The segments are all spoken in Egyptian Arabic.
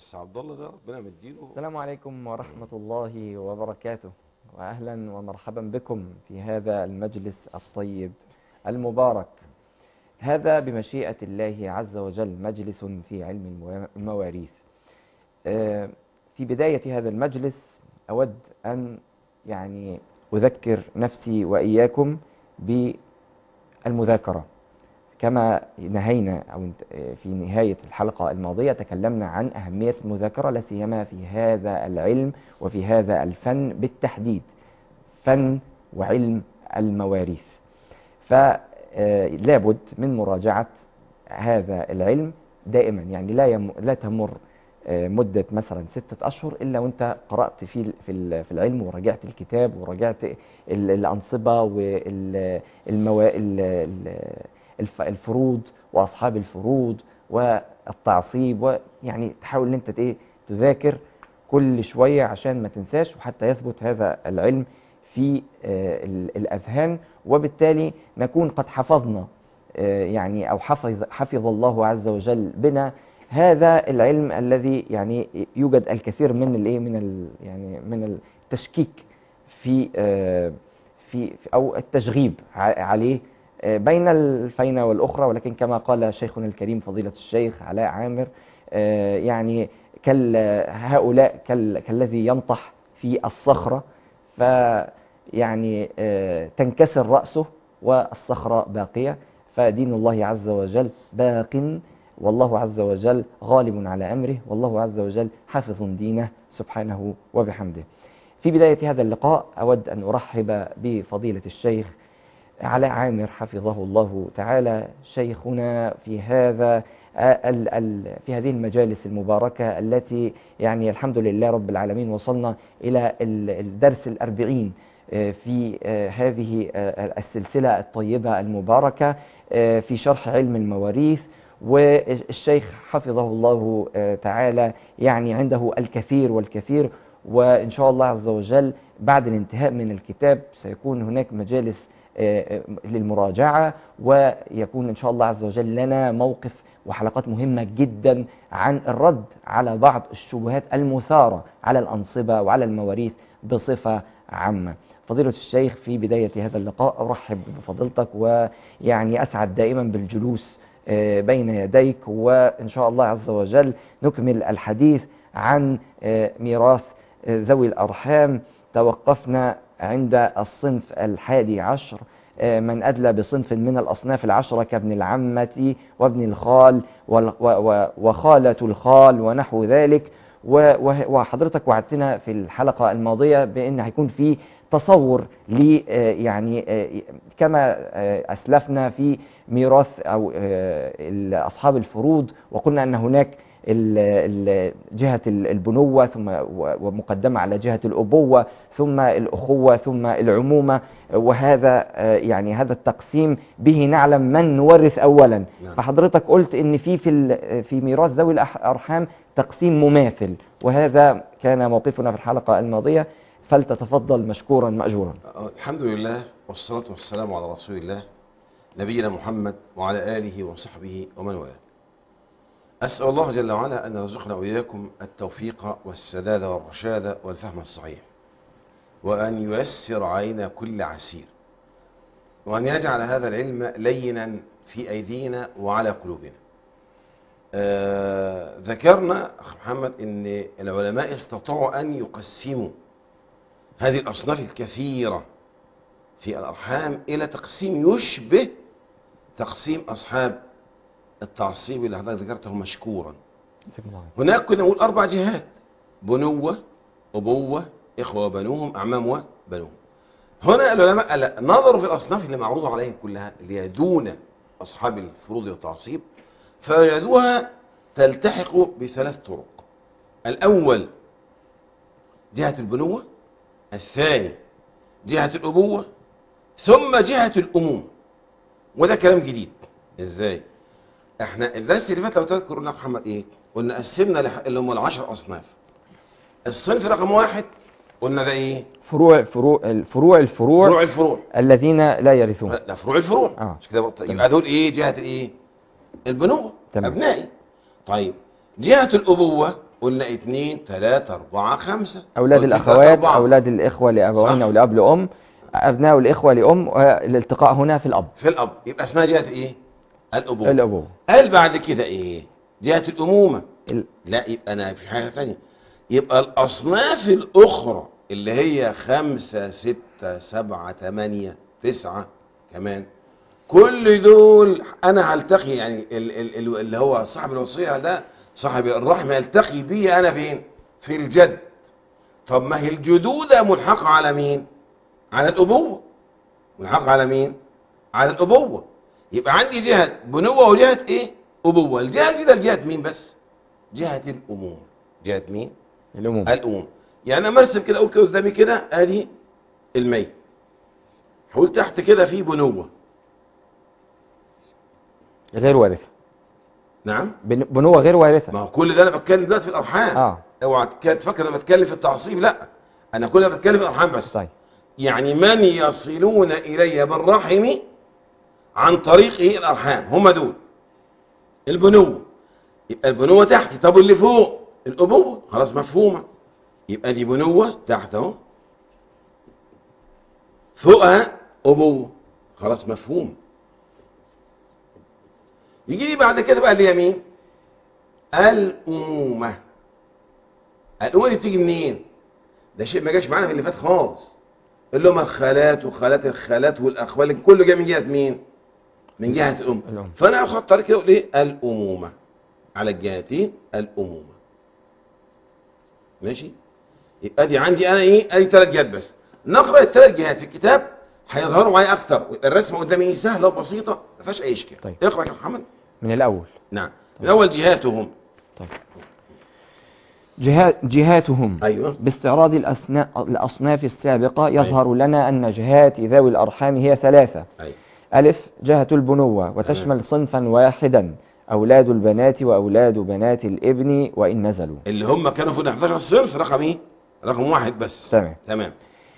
بس عبد الله ده ربنا مديله السلام عليكم ورحمة الله وبركاته وأهلا ومرحبا بكم في هذا المجلس الطيب المبارك هذا بمشيئة الله عز وجل مجلس في علم الموا- المواريث آه، في بداية هذا المجلس أود أن يعني أذكر نفسي وإياكم بالمذاكرة كما نهينا أو انت- آه، في نهاية الحلقة الماضية تكلمنا عن أهمية المذاكرة لا سيما في هذا العلم وفي هذا الفن بالتحديد فن وعلم المواريث فلابد من مراجعة هذا العلم دائما يعني لا يم لا تمر آه، مدة مثلا ستة أشهر إلا وأنت قرأت في ال- في ال- في العلم وراجعت الكتاب وراجعت ال- الأنصبة والفروض وأصحاب الفروض والتعصيب ويعني تحاول إن أنت إيه تذاكر كل شوية عشان ما تنساش وحتى يثبت هذا العلم في آه، ال- الأذهان وبالتالي نكون قد حفظنا آه، يعني أو حفظ حفظ الله عز وجل بنا هذا العلم الذي يعني يوجد الكثير من الايه من ال يعني من التشكيك في آه، في في- او التشغيب ع- عليه آه، بين الفينة والأخرى ولكن كما قال شيخنا الكريم فضيلة الشيخ علاء عامر آه، يعني كال هؤلاء كال كالذي ينطح في الصخرة فيعني آه، تنكسر رأسه والصخرة باقية فدين الله عز وجل باق والله عز وجل غالب على أمره والله عز وجل حافظ دينه سبحانه وبحمده في بداية هذا اللقاء أود أن أرحب بفضيلة الشيخ علاء عامر حفظه الله تعالى شيخنا في هذا ال ال في هذه المجالس المباركة التي يعني الحمد لله رب العالمين وصلنا إلى ال- الدرس الأربعين آه، في آه، هذه آه، السلسلة الطيبة المباركة آه، في شرح علم المواريث والشيخ حفظه الله آه، تعالى يعني عنده الكثير والكثير وإن شاء الله عز وجل بعد الانتهاء من الكتاب سيكون هناك مجالس آه، آه، للمراجعة ويكون إن شاء الله عز وجل لنا موقف وحلقات مهمة جدا عن الرد على بعض الشبهات المثارة على الأنصبة وعلى المواريث بصفة عامة فضيلة الشيخ في بداية هذا اللقاء أرحب بفضيلتك ويعني أسعد دائما بالجلوس آه، بين يديك وإن شاء الله عز وجل نكمل الحديث عن آه، ميراث آه، ذوي الأرحام توقفنا عند الصنف الحادي عشر آه، من أدلى بصنف من الأصناف العشرة كابن العمة وابن الخال وال- و- و- وخالة الخال ونحو ذلك و- وه- وحضرتك وعدتنا في الحلقة الماضية بأن هيكون في تصور ل آه، يعني آه، كما آه، أسلفنا في ميراث أو آه، ال- أصحاب الفروض وقلنا أن هناك ال- ال- جهة ال- البنوة ثم و- ومقدمة على جهة الأبوة ثم الأخوة ثم العمومة وهذا آه، يعني هذا التقسيم به نعلم من نورث أولا نعم. فحضرتك قلت ان في في ال- في ميراث ذوي الارحام تقسيم مماثل وهذا كان موقفنا في الحلقه الماضيه فلتتفضل مشكورا ماجورا آه، الحمد لله والصلاة والسلام على رسول الله نبينا محمد وعلى آله وصحبه ومن والاه أسأل الله جل وعلا أن يرزقنا وإياكم التوفيق والسداد والرشاد والفهم الصحيح وأن ييسر علينا كل عسير وأن يجعل هذا العلم لينا في أيدينا وعلى قلوبنا آه ذكرنا أخ محمد أن العلماء استطاعوا أن يقسموا هذه الأصناف الكثيرة في الأرحام إلى تقسيم يشبه تقسيم أصحاب التعصيب اللي حضرتك ذكرته مشكورا هناك كنا نقول أربع جهات بنوة أبوة إخوة وبنوهم أعمام وبنوهم هنا العلماء قال نظروا في الأصناف اللي معروضة عليهم كلها اللي هي دون أصحاب الفروض والتعصيب فوجدوها تلتحق بثلاث طرق الأول جهة البنوة الثاني جهة الأبوة ثم جهة الأموم وده كلام جديد ازاي احنا الدرس اللي فات لو تذكر قلنا يا محمد ايه قلنا قسمنا لح- اللي هم العشر اصناف الصنف رقم واحد قلنا ده ايه فروع فروع الفروع الفروع فروع الفروع الذين لا يرثون لا فروع الفروع آه. مش كده برضه؟ يبقى دول ايه جهة الايه البنوة تمام. ابنائي طيب جهة الابوة قلنا اتنين تلاتة أربعة خمسة أولاد قلت تلاتة، الأخوات أربعة. أولاد الإخوة لأبوين صح. أو لأب لأم أبناء الإخوة لأم والالتقاء هنا في الأب في الأب يبقى اسمها جهة إيه؟ الأبوة الأبوة قال بعد كده إيه؟ جهة الأمومة ال- لا يبقى أنا في حاجة ثانية يبقى الأصناف الأخرى اللي هي خمسة ستة سبعة تمانية تسعة كمان كل دول أنا هلتقي يعني ال- ال- ال- اللي هو صاحب الوصية ده صاحب الرحم يلتقي بي أنا فين؟ في الجد طب ما هي الجدودة ملحقة على مين؟ على الأبوة ملحقة على مين؟ على الأبوة يبقى عندي جهة بنوة وجهة إيه؟ أبوة الجهة الجديدة جهة مين بس؟ جهة الأموم جهة مين؟ الأموم الأموم يعني أنا مرسم كده أقول كده قدامي كده أدي الميت هقول تحت كده في بنوة غير وارثة نعم بن- بنوة غير وارثة ما هو كل ده أنا بتكلم دلوقتي في الأرحام آه اوعى تك- تفكر أنا بتكلم في التعصيب لا أنا كل ده بتكلم في الأرحام بس طيب يعني من يصلون إلي بالرحم عن طريق إيه الأرحام هم دول البنوة يبقى البنوة تحت طب اللي فوق الأبوة خلاص مفهومة يبقى دي بنوة تحت اهو فوقها أبوة خلاص مفهوم يجي لي بعد كده بقى اليمين الأمومة الأمومة دي بتيجي منين؟ ده شيء ما جاش معانا في اللي فات خالص اللي هم الخالات وخالات الخالات والاخوال كله جاي من جهه مين؟ من جهه الام الأم. فانا اخد طريق كده اقول ايه؟ الامومه على الجهتين الامومه ماشي؟ يبقى دي عندي انا ايه؟ ادي ثلاث جهات بس نقرا الثلاث جهات في الكتاب هيظهروا معايا اكتر الرسمه قدامي سهله وبسيطه ما فيهاش اي اشكال طيب. اقرا يا محمد من الأول نعم من اول جهاتهم طيب جهات جهاتهم ايوه باستعراض الأسنا- الأصناف السابقة يظهر لنا أن جهات ذوي الأرحام هي ثلاثة ايوه ألف جهة البنوة وتشمل صنفا واحدا أولاد البنات وأولاد بنات الابن وإن نزلوا اللي هم كانوا في 11 صنف رقم ايه؟ رقم واحد بس تمام تمام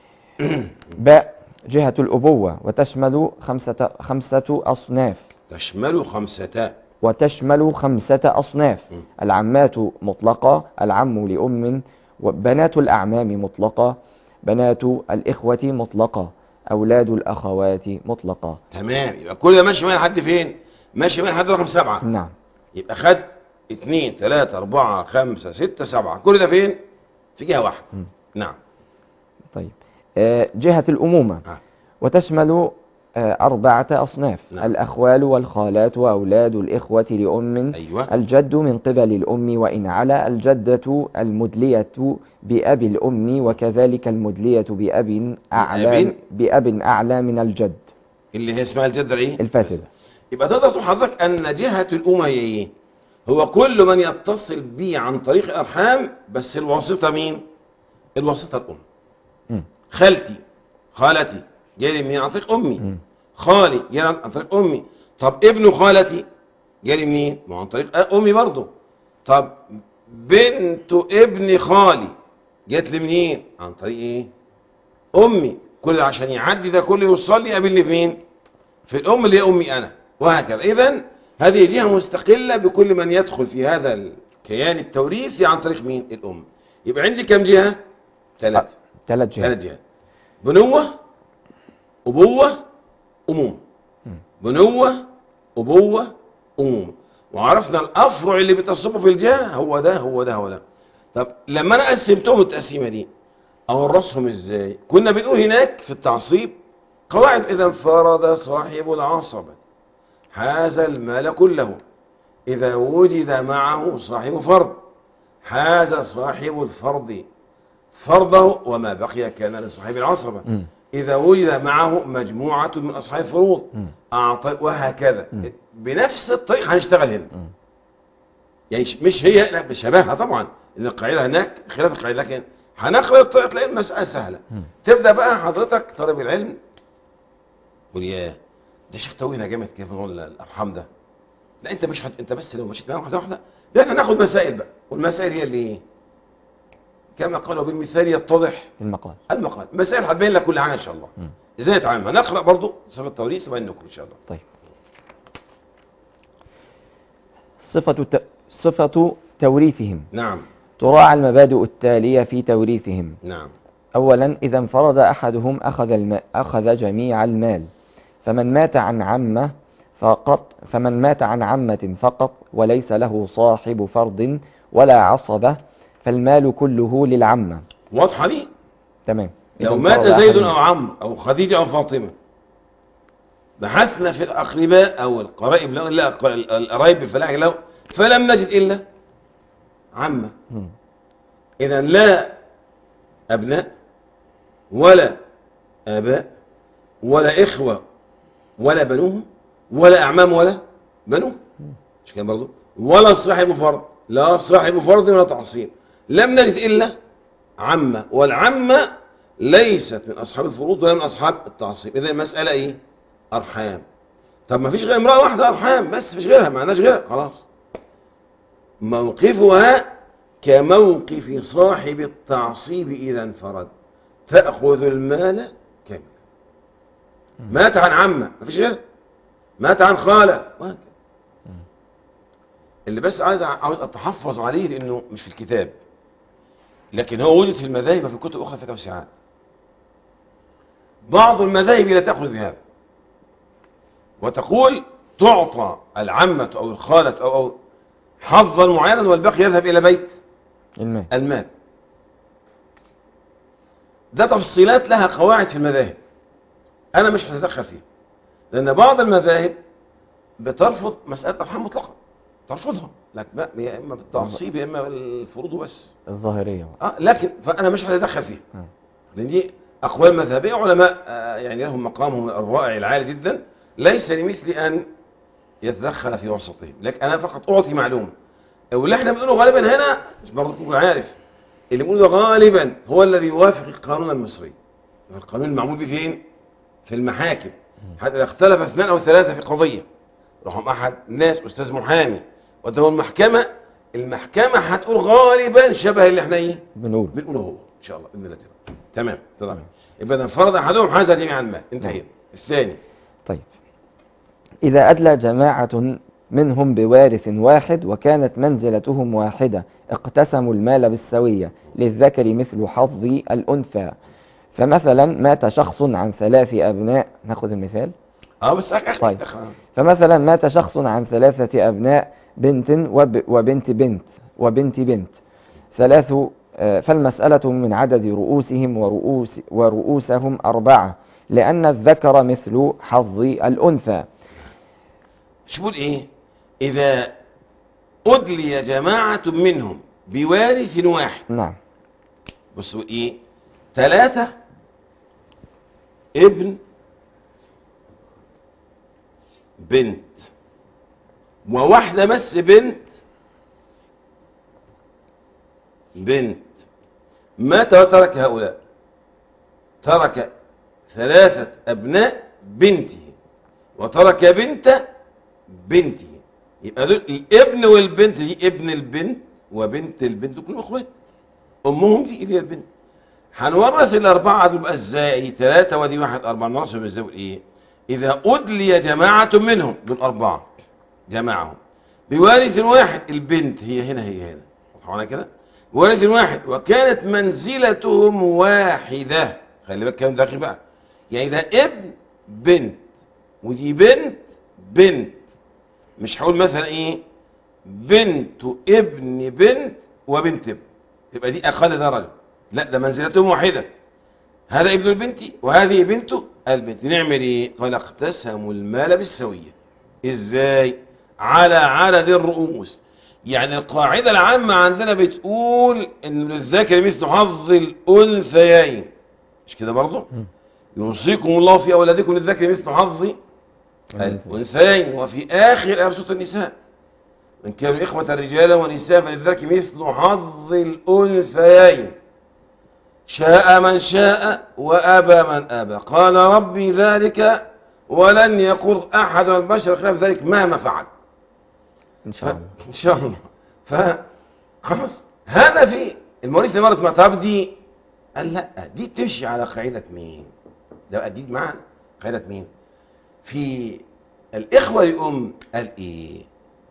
باء جهة الأبوة وتشمل خمسة, خمسة أصناف تشمل خمسة وتشمل خمسة أصناف م. العمات مطلقة العم لأم وبنات الأعمام مطلقة بنات الإخوة مطلقة أولاد الأخوات مطلقة تمام يبقى كل ده ماشي معايا لحد فين؟ ماشي معايا لحد رقم سبعة نعم يبقى خد اتنين تلاتة أربعة خمسة ستة سبعة كل ده فين؟ في جهة واحدة م. نعم طيب آه، جهة الأمومة آه. وتشمل آه، أربعة أصناف نعم. الأخوال والخالات وأولاد الإخوة لأم أيوة الجد من قبل الأم وإن على الجدة المدلية بأب الأم وكذلك المدلية بأب أعلى بأب؟ بأب أعلى من الجد اللي هي اسمها الجدة ايه؟ الفاسدة يبقى تقدر تقول حضرتك أن جهة الأمة هي ايه؟ هو كل من يتصل بي عن طريق الأرحام بس الواسطة مين؟ الواسطة الأم مم. خالتي خالتي جالي منين عن طريق أمي مم. خالي جالي عن طريق أمي طب ابن خالتي جالي منين؟ ما هو عن طريق أمي برضه طب بنت ابن خالي جات لي منين؟ عن طريق ايه؟ أمي كل عشان يعدي ده كله يوصل لي قابلني في مين؟ في الأم اللي هي أمي أنا وهكذا إذا هذه جهة مستقلة بكل من يدخل في هذا الكيان التوريثي عن طريق مين؟ الأم يبقى عندي كم جهة؟ ثلاثة ثلاث جهات ثلاث جهات بنوة أبوة أمومة مم. بنوة أبوة أمومة وعرفنا الأفرع اللي بتصبوا في الجهة هو ده هو ده هو ده طب لما أنا قسمتهم التقسيمة دي أورثهم إزاي كنا بنقول هناك في التعصيب قواعد إذا انفرد صاحب العصبة حاز المال كله إذا وجد معه صاحب فرض حاز صاحب الفرض فرضه وما بقي كان لصاحب العصبة مم. إذا وجد معه مجموعة من أصحاب الفروض مم. أعطى وهكذا مم. بنفس الطريقة هنشتغل هنا مم. يعني ش- مش هي لا بشبهها طبعا إن القاعدة هناك خلاف القاعدة لكن هنقرأ الطريقة تلاقي المسألة سهلة مم. تبدأ بقى حضرتك طالب العلم قول ياه ده شيخ توهنا جامد كيف نقول الأرحام ده لا أنت مش هت... أنت بس لو مشيت معانا واحدة واحدة ده احنا ناخد مسائل بقى والمسائل هي اللي إيه؟ كما قالوا بالمثال يتضح المقال المقال مسائل هتبين لك كل حاجه ان شاء الله مم. ازاي نتعامل هنقرا برضو صفه التوريث وبين لكم ان شاء الله طيب صفة ت... صفة توريثهم نعم تراعى المبادئ التالية في توريثهم نعم أولا إذا انفرد أحدهم أخذ, الم... أخذ جميع المال فمن مات عن عمة فقط فمن مات عن عمة فقط وليس له صاحب فرض ولا عصبة فالمال كله للعمة واضحة دي تمام إذا لو انفرد مات زيد أحدهم- أو عمرو أو خديجة أو فاطمة بحثنا في الأقرباء أو القرائب له لا الق- القرايب بالفلاح له فلم نجد إلا عمة مم. إذا لا أبناء ولا آباء ولا إخوة ولا بنوهم ولا أعمام ولا بنوهم مش كده برضه ولا صاحب فرض لا صاحب فرض ولا تعصيب لم نجد إلا عمة والعمة ليست من أصحاب الفروض ولا من أصحاب التعصيب إذا المسألة إيه أرحام طب ما فيش غير امرأة واحدة أرحام بس مفيش غيرها ما عندناش غيرها خلاص موقفها كموقف صاحب التعصيب إذا انفرد تأخذ المال كامل مات عن عمة مفيش غيرها مات عن خالة وهكذا اللي بس عايز عاوز اتحفظ عليه لانه مش في الكتاب لكن هو وجد في المذاهب وفي كتب اخرى في توسعات بعض المذاهب لا تاخذ بهذا وتقول تعطى العمة او الخالة او, أو حظا معينا والباقي يذهب الى بيت المال المال ده تفصيلات لها قواعد في المذاهب انا مش هتدخل فيها لان بعض المذاهب بترفض مسألة أرحام مطلقة ترفضها لكن بقى يا إما بالتعصيب يا إما بالفروض وبس الظاهرية آه لكن فأنا مش هتدخل فيها مم. لأن دي أقوال مذهبية علماء آه يعني لهم مقامهم الرائع العالي جدا ليس لمثل أن يتدخل في وسطهم لكن أنا فقط أعطي معلومة واللي احنا بنقوله غالبا هنا مش برضه تكون عارف اللي بنقوله غالبا هو الذي يوافق القانون المصري القانون المعمول به فين؟ في المحاكم حتى إذا اختلف اثنان أو ثلاثة في قضية رقم أحد ناس أستاذ محامي وده هو المحكمة المحكمة هتقول غالبا شبه اللي احنا ايه بنقول بنقوله هو ان شاء الله باذن الله تعالى تمام تمام يبقى اذا انفرد احدهم حاز جميع المال انتهينا الثاني طيب إذا أدلى جماعة منهم بوارث واحد وكانت منزلتهم واحدة اقتسموا المال بالسوية للذكر مثل حظ الأنثى فمثلا مات شخص عن ثلاث أبناء ناخذ المثال اه بس أخ... أخ... طيب. أخ... فمثلا مات شخص عن ثلاثة أبناء بنت وب وبنت بنت وبنت بنت ثلاث آه، فالمسألة من عدد رؤوسهم ورؤوس ورؤوسهم أربعة لأن الذكر مثل حظ الأنثى شو بقول ايه اذا ادلي جماعة منهم بوارث واحد نعم بصوا ايه ثلاثة ابن بنت وواحدة بس بنت بنت مات وترك هؤلاء ترك ثلاثة أبناء بنته وترك بنت بنته يبقى دول الابن والبنت دي ابن البنت وبنت البنت كلهم اخوات امهم دي اللي هي البنت هنورث الاربعه دول بقى ازاي ثلاثه ودي واحد اربعه نورثهم ازاي ايه اذا ادلي جماعه منهم دول اربعه جماعهم بوارث واحد البنت هي هنا هي هنا واضح كده بوارث واحد وكانت منزلتهم واحده خلي بالك الكلام دقيق بقى يعني ده ابن بنت ودي بنت بنت مش هقول مثلا ايه بنت ابن بنت وبنت ابن تبقى دي اقل درجه لا ده منزلتهم واحده هذا ابن البنت وهذه بنت البنت نعمل ايه قال اقتسموا المال بالسويه ازاي على عدد الرؤوس يعني القاعده العامه عندنا بتقول ان للذكر مثل حظ الانثيين مش كده برضه يوصيكم الله في اولادكم للذكر مثل حظ الانثيين وفي اخر ايه سوره النساء من كانوا إخوة رجالا ونساء فلذلك مثل حظ الأنثيين شاء من شاء وأبى من أبى قال ربي ذلك ولن يقول أحد من البشر خلاف ذلك مهما فعل إن شاء الله إن شاء الله فخلاص هذا في الموريث مرة ما طب دي قال لا دي تمشي على قاعدة مين ده بقى جديد معانا قاعدة مين في الإخوة الأم قال إيه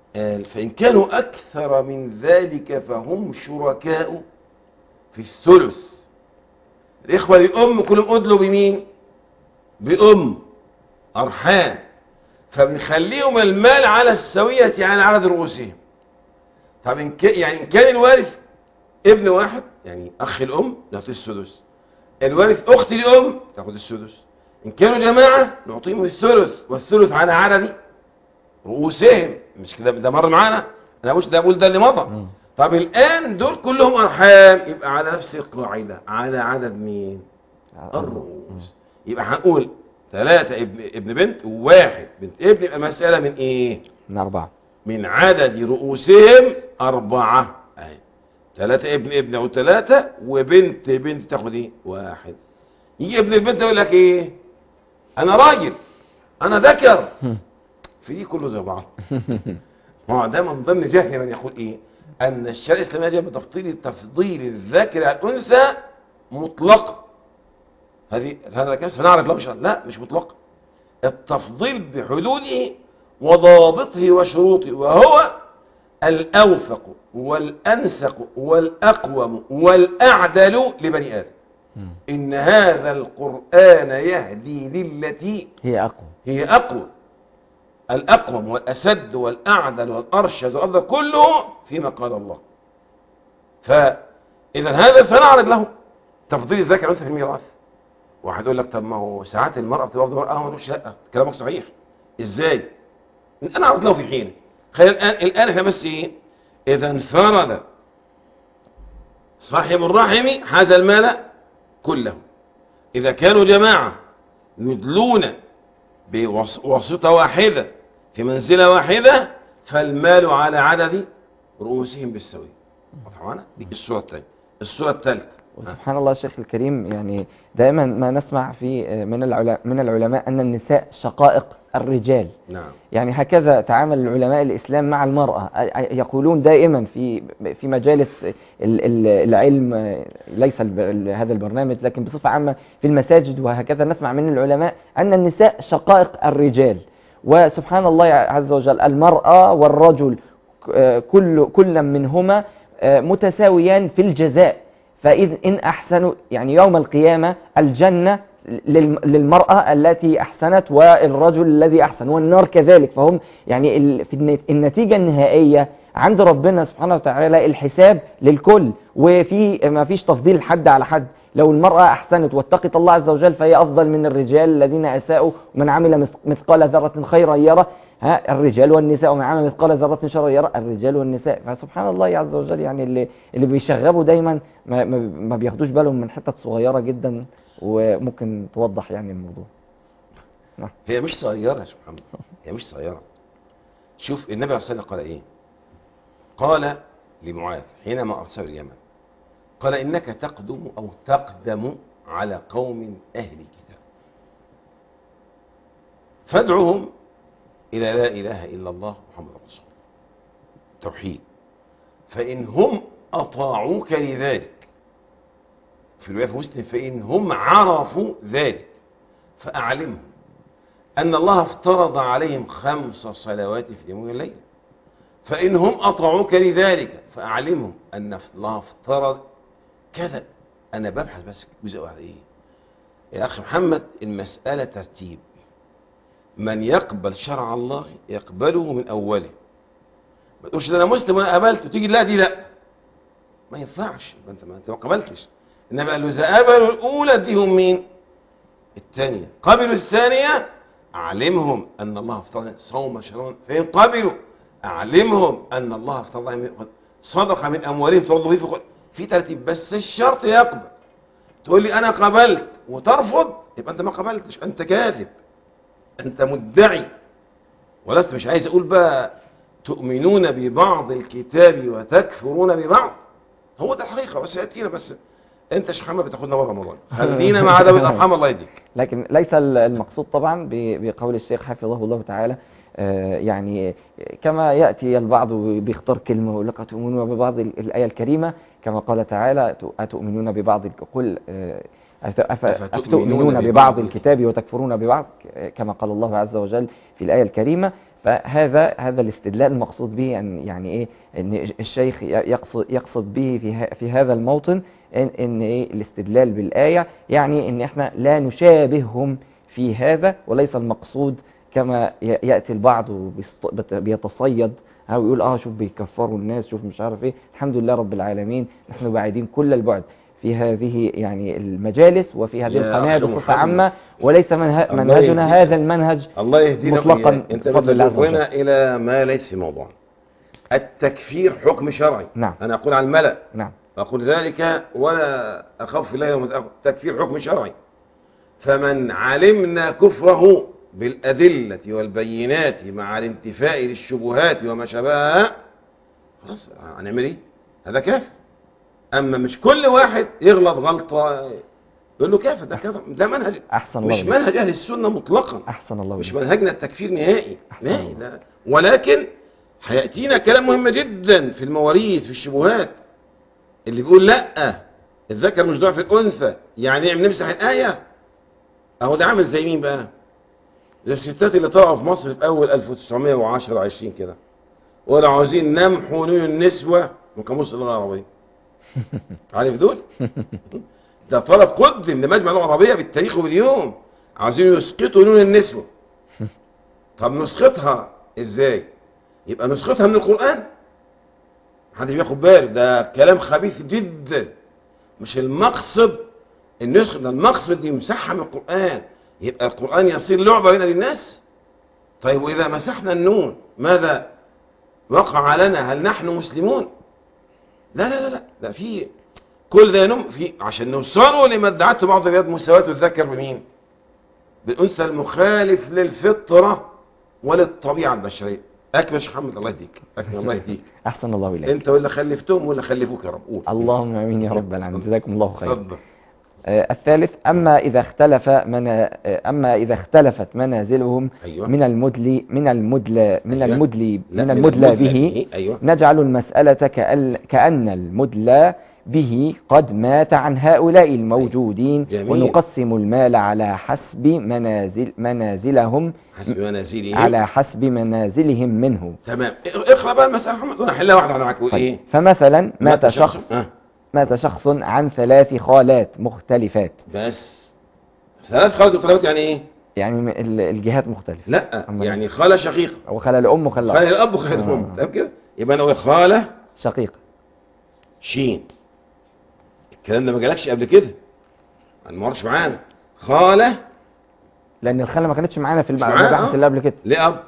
قال فإن كانوا أكثر من ذلك فهم شركاء في الثلث الإخوة الأم كلهم أدلوا بمين بأم أرحام فبنخليهم المال على السوية يعني عدد رؤوسهم طب إن كان يعني إن كان الوارث ابن واحد يعني أخ الأم نعطيه السدس الوارث أخت الأم تاخد السدس إن كانوا جماعة نعطيهم الثلث والثلث على عدد رؤوسهم مش كده ده مر معانا أنا مش ده بقول ده اللي مضى مم. طب الآن دول كلهم أرحام يبقى على نفس القاعدة على عدد مين الرؤوس يبقى هنقول ثلاثة ابن, ابن بنت وواحد بنت ابن يبقى مسألة من ايه من أربعة من عدد رؤوسهم أربعة أهي ثلاثة ابن ابن أو ثلاثة وبنت بنت تاخد ايه واحد يجي ابن البنت يقول لك ايه أنا راجل أنا ذكر هم. في دي كله زي بعض ما هو ده من ضمن جهل من يقول ايه ان الشريعه الاسلاميه جاء بتفضيل تفضيل الذكر على الانثى مطلقا هذه هذا كيف سنعرف له إن شاء الله. لا مش مطلقا التفضيل بحدوده وضابطه وشروطه وهو الاوفق والانسق والاقوم والاعدل لبني ادم مم. ان هذا القران يهدي للتي هي أقوى هي أقوى الأقوم والأسد والأعدل والأرشد والأفضل كله فيما قال الله فإذا هذا سنعرض له تفضيل الذكر والأنثى في الميراث واحد يقول لك طب ما هو ساعات المرأة بتبقى أفضل مرأة ما نقولش لا كلامك صحيح إزاي؟ أنا أعرض له في حين خلينا الآن الآن إحنا بس إيه؟ إذا انفرد صاحب الرحم حاز المال كله إذا كانوا جماعة يدلون بواسطة واحدة في منزلة واحدة فالمال على عدد رؤوسهم بالسوية واضح معنا؟ دي الصورة الثانية الصورة الثالثة وسبحان الله الشيخ الكريم يعني دائما ما نسمع في من العلماء من العلماء أن النساء شقائق الرجال نعم يعني هكذا تعامل العلماء الإسلام مع المرأة يقولون دائما في في مجالس ال- ال- العلم ليس الب- هذا البرنامج لكن بصفة عامة في المساجد وهكذا نسمع من العلماء أن النساء شقائق الرجال وسبحان الله عز وجل المرأة والرجل ك- كل كل منهما متساويان في الجزاء فإذ إن أحسنوا يعني يوم القيامة الجنة للم- للمرأة التي أحسنت والرجل الذي أحسن والنار كذلك فهم يعني ال- في النت- النتيجة النهائية عند ربنا سبحانه وتعالى الحساب للكل وفي ما فيش تفضيل حد على حد لو المرأة أحسنت واتقت الله عز وجل فهي أفضل من الرجال الذين أساءوا ومن عمل مث- مثقال ذرة خيرا يرى ها الرجال والنساء ومن عمل مثقال ذرة شرا يرى الرجال والنساء فسبحان الله عز وجل يعني اللي اللي بيشغبوا دايما ما, ما, ما بياخدوش بالهم من حتت صغيرة جدا وممكن توضح يعني الموضوع هي مش صغيرة يا شيخ محمد هي مش صغيرة شوف النبي عليه الصلاة والسلام قال ايه قال لمعاذ حينما أرسل اليمن قال إنك تقدم أو تقدم على قوم أهل كتاب فادعهم إلى لا إله إلا الله محمد رسول الله توحيد فإن هم أطاعوك لذلك في رواية في مسلم فإن هم عرفوا ذلك فأعلمهم أن الله افترض عليهم خمس صلوات في اليوم والليل فإن هم أطاعوك لذلك فأعلمهم أن الله افترض كذا أنا ببحث بس جزء واحد إيه يا أخي محمد المسألة ترتيب من يقبل شرع الله يقبله من أوله ما تقولش ده أنا مسلم وأنا قبلت وتيجي لا دي لا ما ينفعش ما أنت ما أنت ما قبلتش إنما قال له إذا قبلوا الأولى ديهم مين؟ الثانية قبلوا الثانية أعلمهم أن الله افترض صوم شهرين فإن قبلوا أعلمهم أن الله افترض عليهم صدقة من أموالهم ترضوا فيه في- في ترتيب بس الشرط يقبل تقول لي أنا قبلت وترفض يبقى أنت ما قبلتش أنت كاذب أنت مدعي ولست مش عايز أقول بقى تؤمنون ببعض الكتاب وتكفرون ببعض هو ده الحقيقة بس يأتينا بس أنت يا شيخ محمد بتاخدنا بره الموضوع خلينا مع ذوي الأرحام الله يديك لكن ليس ال- المقصود طبعا ب- بقول الشيخ حفظه الله تعالى آه، يعني كما يأتي البعض بيختار كلمة ويقول لك أتؤمنون ببعض ال- الآية الكريمة كما قال تعالى أت- أتؤمنون ببعض ال- قل آه، أف- أف- أفتؤمنون أفتؤمنون ببعض ببعض الكتاب وتكفرون ببعض ك- كما قال الله عز وجل في الآية الكريمة فهذا هذا الاستدلال المقصود به ان يعني ايه ان الشيخ يقصد يقصد به في ه- في هذا الموطن ان ان ايه الاستدلال بالايه يعني ان احنا لا نشابههم في هذا وليس المقصود كما ي- ياتي البعض وبيست- بت- بيتصيد او يقول اه شوف بيكفروا الناس شوف مش عارف ايه الحمد لله رب العالمين نحن بعيدين كل البعد في هذه يعني المجالس وفي هذه يا القناه أخي بصفه محمد. عامه وليس منه الله منهجنا يهديك. هذا المنهج الله يهدينا مطلقاً وإياك. انت بفضل الله عز بتجرنا الى ما ليس في موضوعنا التكفير حكم شرعي نعم. انا اقول على الملأ نعم أقول ذلك ولا أخاف في الله يوم الآخر تكفير حكم شرعي فمن علمنا كفره بالأدلة والبينات مع الانتفاء للشبهات وما شابهها خلاص هنعمل ايه؟ هذا كافر أما مش كل واحد يغلط غلطة يقول له كافر ده كافر ده منهج احسن الله مش إليك. منهج أهل السنة مطلقا احسن الله مش إليك. منهجنا التكفير نهائي أحسن نهائي الله. لا ولكن هيأتينا كلام مهم جدا في المواريث في الشبهات اللي بيقول لا الذكر مش ضعف الأنثى يعني نعمل نمسح الآية أهو ده عامل زي مين بقى زي الستات اللي طلعوا في مصر في أول 1910 20 كده ولا عاوزين نمحوا نون النسوة من قاموس اللغة العربية عارف دول؟ ده طلب قدم لمجمع اللغة العربية بالتاريخ وباليوم عاوزين يسقطوا نون النسوة طب نسقطها ازاي يبقى نسقطها من القرآن محدش بياخد باله ده كلام خبيث جدا مش المقصد ان يسقط ده المقصد يمسحها من القرآن يبقى القرآن يصير لعبة بين الناس طيب وإذا مسحنا النون ماذا وقع لنا هل نحن مسلمون لا لا لا لا لا في كل ده ينم في عشان نوصلوا لما ادعته بعض الرياض مساواة الذكر بمين بالأنثى المخالف للفطرة وللطبيعة البشرية أكمل يا شيخ محمد الله يهديك أكمل الله يهديك احسن الله اليك أنت ولا خلفتهم ولا خلفوك يا رب قول اللهم امين يا رب العالمين جزاكم الله خيرا اتفضل آه، الثالث اما اذا اختلف منا آه، اما اذا اختلفت منازلهم أيوة من المدلي من المدلى من أيوة. المدلي لا، من المدلى به أيوة نجعل المسألة كأن, كأن المدلى به قد مات عن هؤلاء الموجودين جميل. ونقسم المال على حسب منازل منازلهم حسب منازله على حسب منازلهم منه تمام اقرأ بقى المسألة يا محمد وأنا أحلها واحدة على معاك قول طيب. إيه فمثلا مات شخص آه. مات شخص عن ثلاث خالات مختلفات بس ثلاث خالد وطلبات يعني إيه يعني م- ال- الجهات مختلفة لا أما يعني خالة شقيقة أو خلى الأم وخلى خالة الأب. الأب وخالة الأم آه. تمام كده يبقى أنا أقول خالة شقيق شين الكلام ده ما جالكش قبل كده ما مرش معانا خالة لأن الخالة ما كانتش معانا في الم- مش معانا، المباحث آه. اللي قبل كده لأب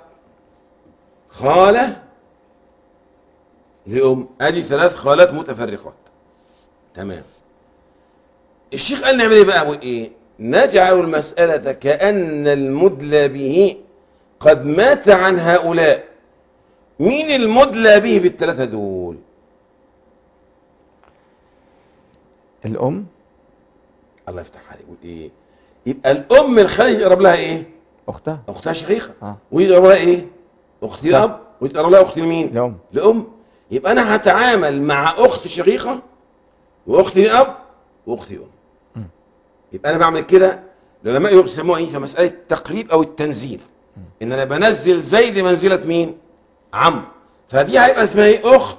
خالة لأم ادي ثلاث خالات متفرقات تمام الشيخ قال نعمل ايه بقى أقول ايه نجعل المسألة كأن المدلى به قد مات عن هؤلاء مين المدلى به في الثلاثة دول الأم الله يفتح عليك يقول ايه يبقى الام الخالد يقرب لها ايه أختها اختها شقيقة آه. ويقرب لها ايه اختي الاب ويقرب لها اختي مين الأم لأم يبقى أنا هتعامل مع أخت شقيقة وأختي أب وأختي أم م. يبقى أنا بعمل كده العلماء يسموها إيه في مسألة التقريب أو التنزيل إن أنا بنزل زيد منزلة مين؟ عم فدي هيبقى اسمها إيه؟ أخت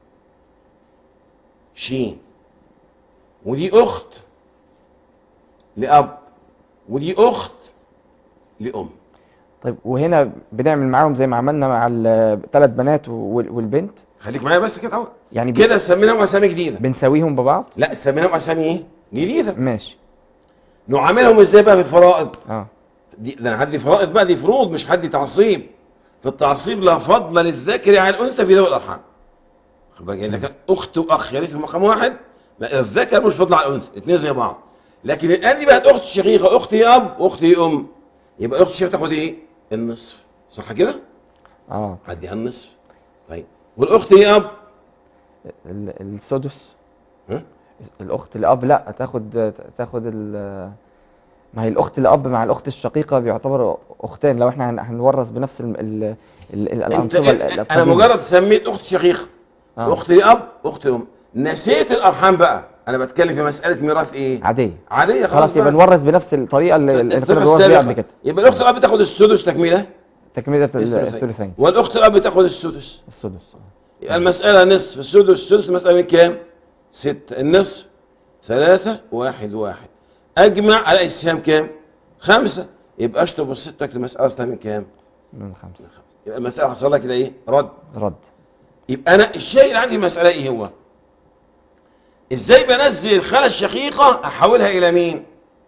شين ودي أخت لأب ودي أخت لأم طيب وهنا بنعمل معاهم زي ما عملنا مع الثلاث بنات وال- والبنت خليك معايا بس كده أهو يعني ب- كده سميناهم أسامي جديدة بنساويهم ببعض لا سميناهم أسامي إيه؟ جديدة ماشي نعاملهم ازاي بقى في الفرائض اه دي ده انا هدي فرائض بقى دي فروض مش هدي تعصيب في التعصيب لا فضل للذكر على الانثى في ذوي الارحام خد بالك اذا كان اخت واخ يرثوا مقام واحد لا الذكر مش فضل على الانثى الاثنين زي بعض لكن الان دي بقت اخت شقيقه اختي اب واختي ام يبقى اخت الشقيقه تاخد ايه النصف صح كده اه هديها النصف طيب والاخت هي اب ال- السدس ها الاخت الاب لا تاخد تاخد ال ما هي الاخت الاب مع الاخت الشقيقه بيعتبروا اختين لو احنا هن- هنورث بنفس ال ال ال انت الانصبه ال- انا القديمة. مجرد سميت اخت شقيقه آه. اختي اب اختي ام نسيت الارحام بقى انا بتكلم في مساله ميراث ايه عاديه عاديه خلاص يبقى بقى. نورث بنفس الطريقه اللي اللي الطريقة كنا بنورث بيها السابقة. قبل كده يبقى الاخت الاب تاخد السدس تكمله تكملة ال- الثلثين. الثلثين والاخت الاب تاخذ السدس السدس يبقى المساله نصف السدس السدس المساله من كام ستة النصف ثلاثة واحد واحد اجمع على السهام كام خمسة يبقى اشطب الستة تكتب المسألة اصلا من كام من خمسة يبقى المسألة حصل لها كده ايه رد رد يبقى انا الشيء اللي عندي المسألة ايه هو ازاي بنزل الخالة الشقيقة احولها الى مين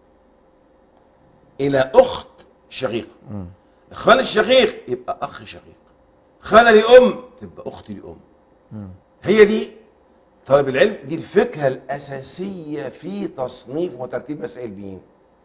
الى اخت شقيقة مم. الخال الشقيق يبقى اخ شقيق خالة لأم تبقى اخت لأم مم. هي دي طالب العلم دي الفكرة الأساسية في تصنيف وترتيب مسائل مين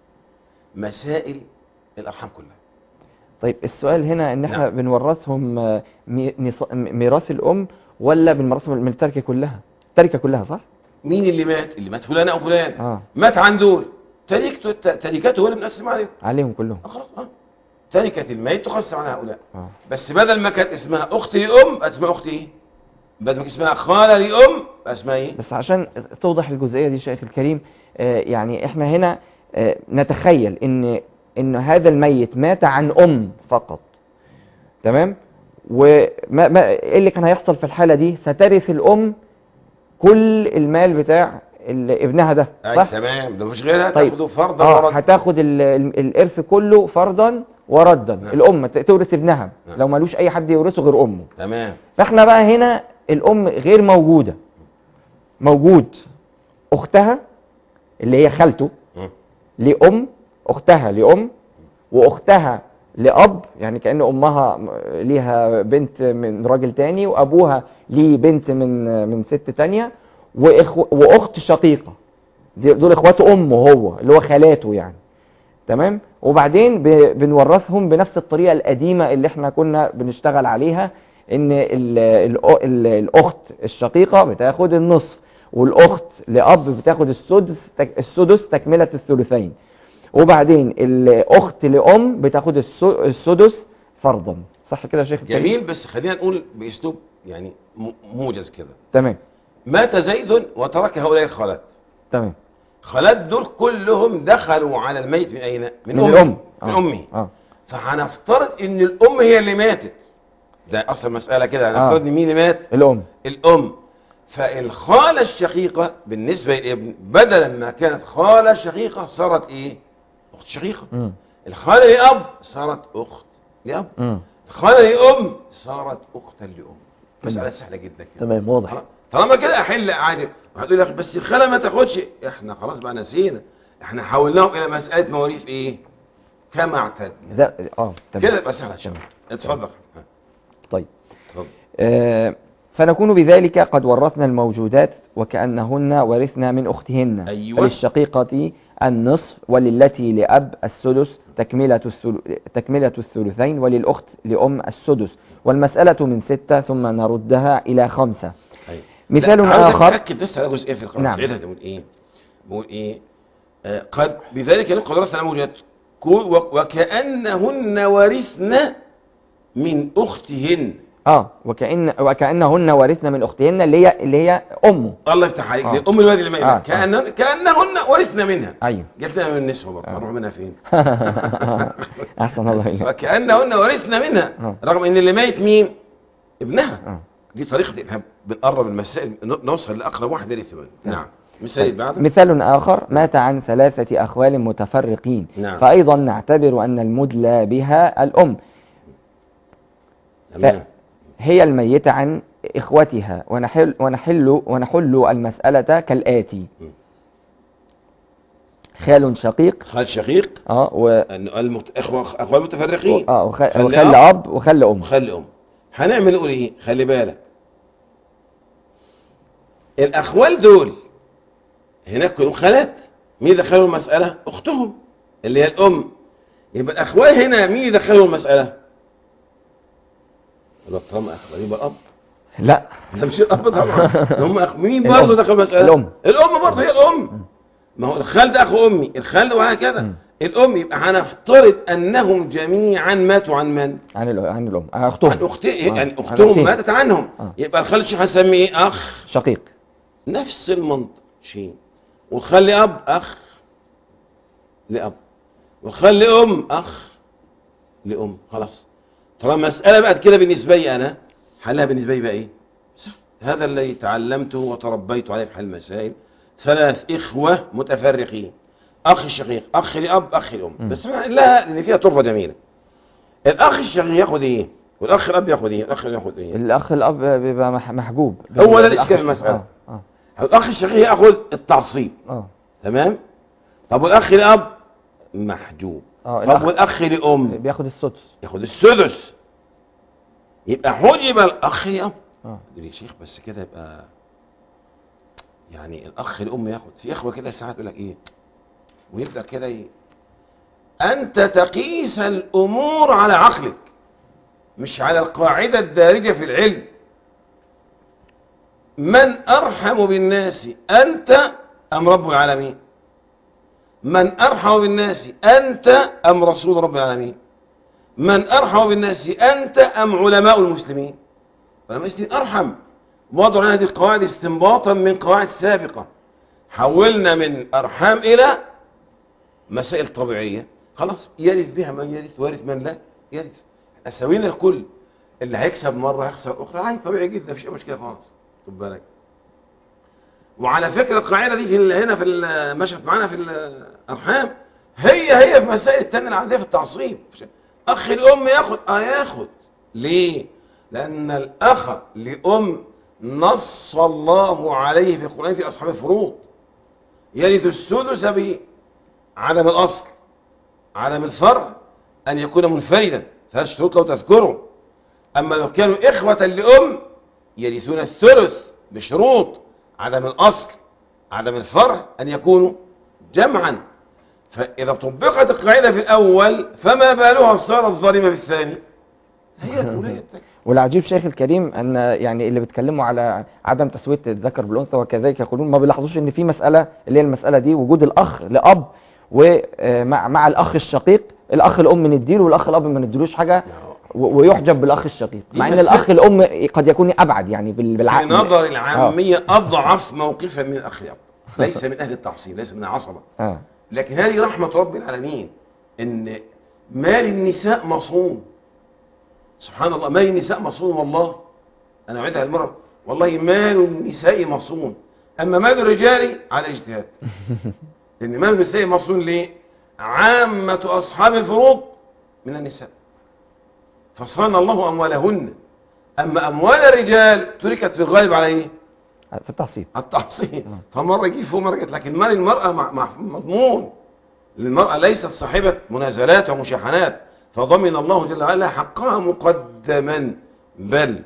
مسائل الأرحام كلها طيب السؤال هنا ان احنا نعم. بنورثهم آه، مي- نص- م- ميراث الام ولا بنورثهم من التركه كلها التركه كلها صح مين اللي مات اللي مات فلان أو فلان اه مات عن دول تركته تركته هو اللي بنقسم عليهم عليهم كلهم آه خلاص اه تركة الميت تقسم على هؤلاء اه بس بدل ما كانت اسمها أخت لأم بقت اسمها أخت إيه بدل ما كانت اسمها خالة لأم بقى اسمها إيه بس عشان توضح الجزئيه دي شيخ الكريم آه، يعني احنا هنا آه، نتخيل ان ان هذا الميت مات عن ام فقط تمام وما ما ايه اللي كان هيحصل في الحاله دي سترث الام كل المال بتاع ال- ابنها ده أي صح تمام ده مفيش غيرها طيب. تاخده فرضا اه ورد هتاخد ال- ال- الارث كله فرضا وردا نعم. الام ت- تورث ابنها نعم. لو ملوش اي حد يورثه غير امه تمام فاحنا بقى هنا الام غير موجوده موجود اختها اللي هي خالته مم. لام اختها لام واختها لاب يعني كان امها م- ليها بنت من راجل تاني وابوها ليه بنت من من ست تانية وإخو واخت شقيقه دي- دول اخوات امه هو اللي هو خالاته يعني تمام وبعدين ب- بنورثهم بنفس الطريقه القديمه اللي احنا كنا بنشتغل عليها ان ال ال ال الاخت الشقيقه بتاخد النصف والاخت لاب بتاخد السدس تك السدس تكمله الثلثين وبعدين الاخت لام بتاخد الس- السدس فرضا صح كده يا شيخ الكريم؟ جميل بس خلينا نقول باسلوب يعني م- موجز كده تمام مات زيد وترك هؤلاء الخالات تمام خالات دول كلهم دخلوا على الميت من اين من أمه. الام من آه. امه اه فهنفترض ان الام هي اللي ماتت ده اصل مساله كده هنفترض آه. ان مين اللي مات الام الام فالخاله الشقيقه بالنسبه للابن بدلا ما كانت خاله شقيقه صارت ايه اخت شقيقه مم. الخاله لاب صارت اخت لاب مم. الخاله لام صارت اختا لام مساله سهله جدا كده تمام واضح خلاص؟ طالما كده احل عادي هتقول لك بس الخاله ما تاخدش احنا خلاص بقى نسينا احنا حولناهم الى مساله مواريث ايه كما اعتدنا ده اه تمام كده يبقى سهله يا شباب تمام. اتفضل ها، طيب اتفضل آه، فنكون بذلك قد ورثنا الموجودات وكأنهن ورثنا من أختهن أيوة. فللشقيقة النصف وللتي لأب السدس تكملة, الثل... تكملة الثلثين وللأخت لأم السدس والمسألة من ستة ثم نردها إلى خمسة أيوة. مثال لا، عاوزك آخر تاكد لسه على جزئيه في القران نعم. نعم. بقول ايه بقول ايه آه قد بذلك قد ورثنا الموجودات كو- وك- وكانهن ورثن من اختهن آه وكأن وكأنهن ورثنا من أختهن اللي هي اللي هي أمه الله يفتح عليك آه. دي ام الوادي اللي آه، آه. آه. كأنهن, كانهن ورثنا منها أيوه جت لنا من النسوه برضه آه. هنروح منها فين أحسن الله إليك وكأنهن ورثنا منها آه. رغم ان اللي ميت مين ابنها آه. دي طريقه احنا بنقرب المسائل ن- نوصل لاقرب واحد لثمان نعم مثال اللي بعده مثال آخر مات عن ثلاثة أخوال متفرقين نعم. فأيضا نعتبر أن المدلى بها الأم تمام هي الميتة عن إخوتها ونحل, ونحل, ونحل المسألة كالآتي م. خال شقيق خال شقيق اه و أن المت... اخوه اخوان متفرقين اه وخ... خل وخل أب أب وخل أم وخلي ام هنعمل نقول ايه خلي بالك الاخوال دول هناك كلهم خالات مين دخلوا المساله اختهم اللي هي الام يبقى الاخوال هنا مين يدخلوا المساله يبقى طالما اخوال يبقى الاب لا ده مش الاب طبعا هم أخ... مين الأم. برضه دخل المساله الأم. الام برضه هي الام ما هو الخال ده اخو امي الخال ده وهكذا م. الام يبقى هنفترض انهم جميعا ماتوا عن من عن, ال... عن الأم آه أختهم عن اختي آه. يعني عن اختهم أختهم. ماتت عنهم آه. يبقى الخال الشيخ هنسميه ايه اخ شقيق نفس المنطق شيء والخال لاب اخ لاب والخال لام اخ لام خلاص طالما مسألة بقت كده بالنسبة لي أنا حلها بالنسبة لي بقى إيه؟ سهل. هذا الذي تعلمته وتربيت عليه في حل المسائل ثلاث إخوة متفرقين أخ الشقيق أخ لأب أخ لأم مم. بس ما- لها لأن فيها طرفة جميلة الأخ الشقيق ياخد إيه؟ والأخ الأب ياخد إيه؟ الأخ ياخد إيه؟ الاخ الاب بيبقى مح- محجوب هو ده بالأخ الإشكال في الشقيق. المسألة. اه الأخ الشقيق ياخد التعصيب اه تمام؟ طب والأخ لأب محجوب اه طب الأخ والأخ لأم بياخد السدس ياخد السدس يبقى حجب الأخ لأب اه يقول لي شيخ بس كده يبقى يعني الاخ الام ياخد في اخوه كده ساعات يقول لك ايه ويبدا كده ايه انت تقيس الامور على عقلك مش على القاعده الدارجه في العلم من ارحم بالناس انت ام رب العالمين من ارحم بالناس انت ام رسول رب العالمين من ارحم بالناس انت ام علماء المسلمين فلما يستوي أرحم وضع لنا هذه القواعد استنباطا من قواعد سابقة حولنا من أرحام إلى مسائل طبيعية خلاص يرث بها من يرث ويرث من لا يرث أساوينا الكل اللي هيكسب مرة هيخسر أخرى عادي طبيعي جدا مفيش أي مشكلة خالص خد بالك وعلى فكرة القاعدة دي في ال- هنا في ال- مشت معانا في الأرحام هي هي في مسائل التانية العادية في التعصيب أخ الأم ياخد آه ياخد ليه؟ لأن الأخ لأم نص الله عليه في القرآن في أصحاب الفروض يرث السدس بعدم الأصل عدم الفرع أن يكون منفردا ثلاث شروط لو تذكروا أما لو كانوا إخوة لأم يرثون الثلث بشروط عدم الأصل عدم الفرع أن يكونوا جمعا فإذا طبقت القاعدة في الأول فما بالها صارت ظالمة في الثاني هي الأولى والعجيب شيخ الكريم ان يعني اللي بيتكلموا على عدم تسويه الذكر بالانثى وكذلك يقولون ما بيلاحظوش ان في مساله اللي هي المساله دي وجود الاخ لاب ومع مع الاخ الشقيق الاخ الام نديله والاخ الاب ما نديلوش حاجه و- ويحجب بالاخ الشقيق مع ان بس- الاخ الام قد يكون ابعد يعني بال- في بالعقل نظر العامية أضعف موقفا من الأخ الأب ليس من أهل التعصيب ليس من العصبة اه لكن هذه رحمة رب العالمين إن مال النساء مصون سبحان الله مال النساء مصون والله أنا أعيدها المرة والله مال النساء مصون أما مال الرجال على اجتهاد لأن مال النساء مصون ليه؟ عامة أصحاب الفروض من النساء فصان الله أموالهن أما أموال الرجال تركت في الغالب على إيه؟ في التعصيب التعصيب فمرة يجي فوق مرة يجي لكن مال المرأة مع- مع- مضمون المرأة ليست صاحبة منازلات ومشاحنات فضمن الله جل وعلا حقها مقدما بل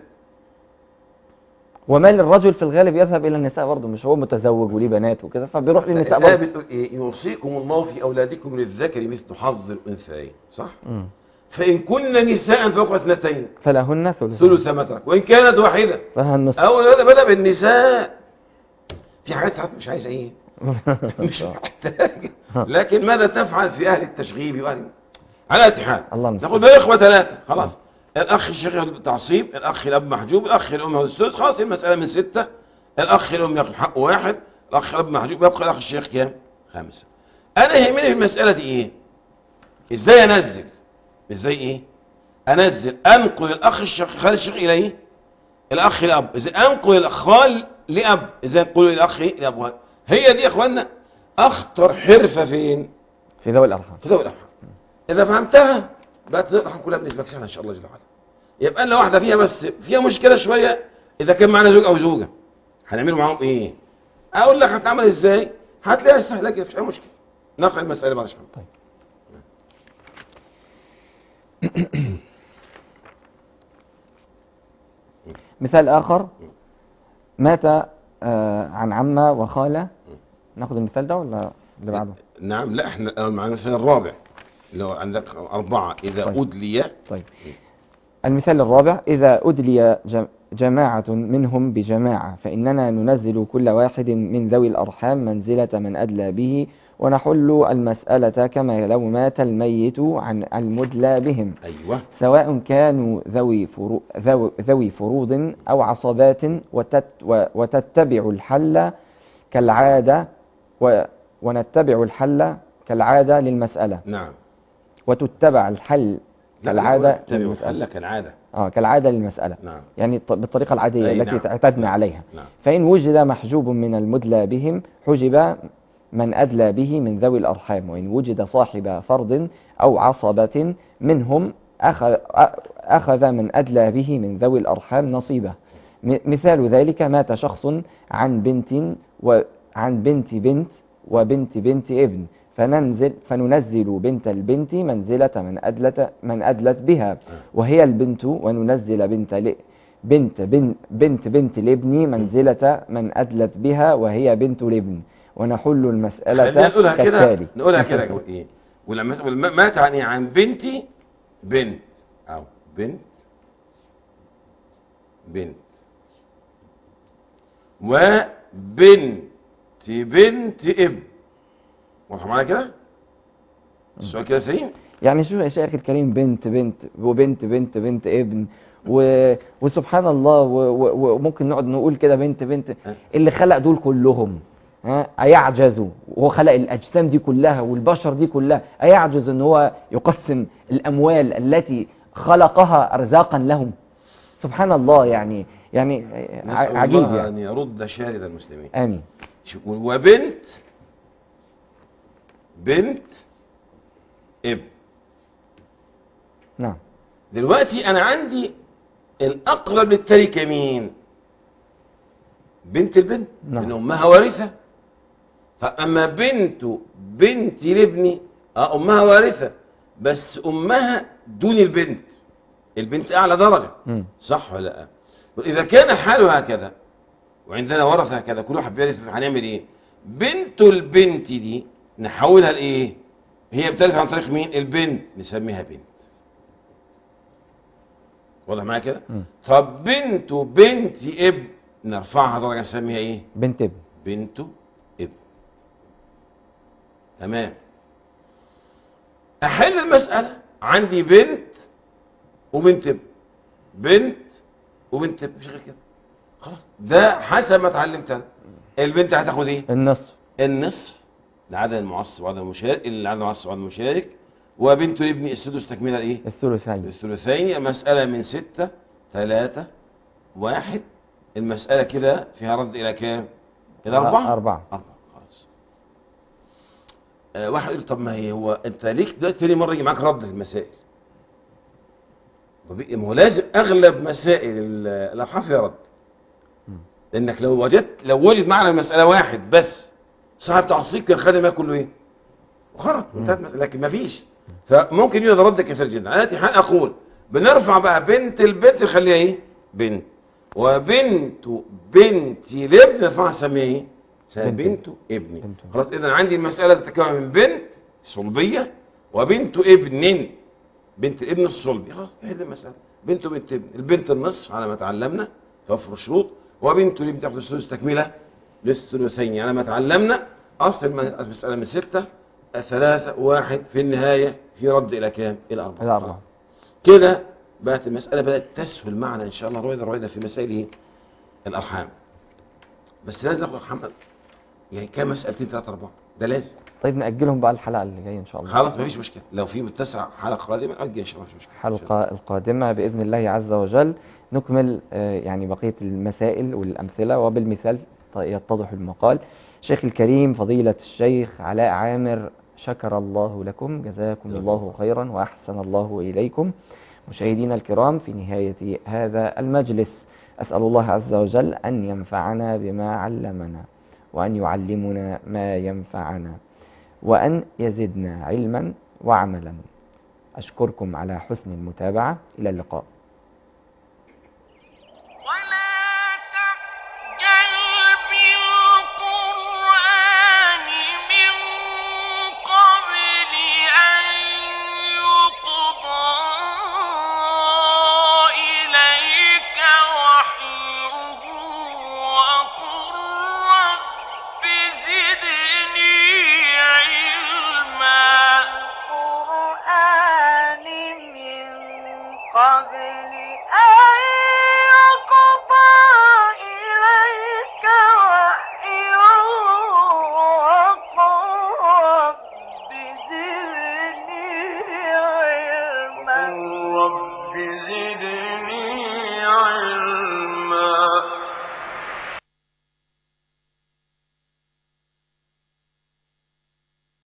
ومال الرجل في الغالب يذهب الى النساء برضه مش هو متزوج وليه بنات وكده فبيروح للنساء الآية برضه بتقول إيه يوصيكم الله في أولادكم للذكر مثل حظ الأنثيين صح؟ مم. فإن كن نساء فوق اثنتين فلهن ثلث ثلث ما ترك وإن كانت واحدة فلها النصف أو بدأ بدأ بالنساء في حاجات ساعات مش عايزة إيه مش محتاج لكن ماذا تفعل في أهل التشغيب وأهل على اتحاد الله المستعان. نقول بقى إخوة ثلاثة خلاص الأخ الشيخ ياخد بالتعصيب الأخ الأب محجوب الأخ الأم ياخد السدس خلاص المسألة من ستة الأخ الأم ياخد حق واحد الأخ الأب محجوب يبقى الأخ الشيخ كام؟ خمسة أنا يهمني في المسألة دي إيه؟ إزاي أنزل؟ إزاي إيه؟ أنزل أنقل الأخ الشيخ خالد الشيخ إلى إيه؟ الأخ الأب إزاي أنقل الأخوال لأب إزاي أنقل الأخ إيه؟ لأب هي دي يا إخوانا أخطر حرفة فين؟ في ذوي الارحام في ذوي الأرحام إذا فهمتها بقت ذوي الأرحام كلها بالنسبة لك سهلة إن شاء الله جل وعلا يبقى لنا واحدة فيها بس فيها مشكلة شوية إذا كان معنا زوج أو زوجة هنعمله معاهم إيه؟ أقول لك هتعمل إزاي؟ هتلاقيها سهلة كده مفيش أي مشكلة نقرأ المسألة بعد شوية طيب. مثال آخر مات آه، عن عمة وخالة ناخد المثال ده ولا اللي بعده نعم لا احنا الآن معنا المثال الرابع لو عندك أربعة إذا طيب. أدلي طيب المثال الرابع إذا أدلي جم- جماعة منهم بجماعة فإننا ننزل كل واحد من ذوي الأرحام منزلة من أدلى به ونحل المسألة كما لو مات الميت عن المدلى بهم أيوة سواء كانوا ذوي, فرو ذوي, ذوي فروض أو عصبات وتت و- وتتبع الحل كالعادة و ونتبع الحل كالعادة للمسألة نعم وتتبع الحل لا، كالعادة تابع للمسألة وحل كالعادة اه كالعادة للمسألة نعم يعني ط- بالطريقة العادية أي التي نعم. اعتدنا عليها نعم فإن وجد محجوب من المدلى بهم حجب من أدلى به من ذوي الأرحام وإن وجد صاحب فرض أو عصبة منهم أخذ, أخذ من أدلى به من ذوي الأرحام نصيبه م- مثال ذلك مات شخص عن بنت وعن بنت بنت وبنت بنت ابن فننزل فننزل بنت البنت منزلة من أدلت من أدلت بها وهي البنت وننزل بنت ل- بنت بنت بنت بنت الابن منزلة من أدلت بها وهي بنت الابن ونحل المسألة خلينا نقولها كده كالتالي نقولها كده نقول ايه ولما ولما مات عن إيه؟ عن بنتي بنت او بنت بنت وبنت بنت ابن واضح معايا كده السؤال كده سليم يعني شوف يا شيخ الكريم بنت بنت وبنت بنت بنت ابن و... وسبحان الله و... و... وممكن نقعد نقول كده بنت بنت اللي خلق دول كلهم ها أيعجز وهو خلق الأجسام دي كلها والبشر دي كلها أيعجز أن هو يقسم الأموال التي خلقها أرزاقا لهم سبحان الله يعني يعني نسأل ع- عجيب الله يعني أن يرد شارد المسلمين آمين شوف، وبنت بنت ابن نعم دلوقتي انا عندي الاقرب للتركه مين بنت البنت نعم. لان امها وارثه فاما بنت بنت لابني اه امها وارثه بس امها دون البنت البنت اعلى درجه مم. صح ولا لا اذا كان حاله هكذا وعندنا ورثه هكذا كل واحد بيرث هنعمل ايه بنت البنت دي نحولها لايه هي بترث عن طريق مين البنت نسميها بنت واضح معايا كده مم. طب بنت بنت ابن نرفعها درجه نسميها ايه بنت ابن بنت ابن تمام احل المساله عندي بنت وبنت ابن بنت وبنت ابن مش غير كده خلاص ده حسب ما اتعلمت انا البنت هتاخد ايه النصف النصف لعدد المعصب وعدد المشارك لعدد المعصب وعدد المشارك وبنت الابن السدس تكمله الايه الثلثين الثلثين المسألة من ستة ثلاثة واحد المسألة كده فيها رد إلى كام؟ إلى أربعة؟ أربعة أربعة خلاص آه واحد يقول طب ما هي هو أنت ليك دلوقتي تاني مرة يجي معاك رد المسائل طب ما هو لازم أغلب مسائل ال- الأبحاث فيها رد لأنك لو وجدت لو وجد معنا المسألة واحد بس صاحب تعصيب كان خد المال كله إيه؟ وخرج انتهت المسألة لكن ما فيش فممكن يوجد رد كثير جدا انا حال اقول بنرفع بقى بنت البنت نخليها ايه بنت وبنت بنت الابن نرفعها نسميها ايه نسميها بنت. بنت ابني بنت. خلاص اذا عندي المسألة تتكون من بنت صلبية وبنت ابن بنت الابن الصلبي خلاص نحل المسألة بنت وبنت ابن البنت النصف على ما تعلمنا توفر الشروط وبنت الابن تاخد الثلث تكملة للثلثين على ما تعلمنا اصل الم- المسألة من ستة ثلاثة واحد في النهاية في رد إلى كام؟ إلى أربعة إلى أربعة. كده بقت المسألة بدأت تسهل معنا إن شاء الله رويدا رويدا في مسائل إيه؟ الأرحام بس لازم ناخد يا محمد يعني كام مسألتين ثلاثة أربعة ده لازم طيب نأجلهم بقى الحلقة اللي جاية إن شاء الله خلاص مفيش مشكلة لو في متسع حلقة قادمة أجل إن شاء الله مفيش مشكلة الحلقة القادمة بإذن الله عز وجل نكمل آه، يعني بقية المسائل والأمثلة وبالمثال ط- يتضح المقال شيخ الكريم فضيلة الشيخ علاء عامر شكر الله لكم جزاكم جزاكم الله الله. خيرا وأحسن الله إليكم مشاهدينا الكرام في نهاية هذا المجلس أسأل الله عز وجل أن ينفعنا بما علمنا وأن يعلمنا ما ينفعنا وأن يزدنا علما وعملا أشكركم على حسن المتابعة إلى اللقاء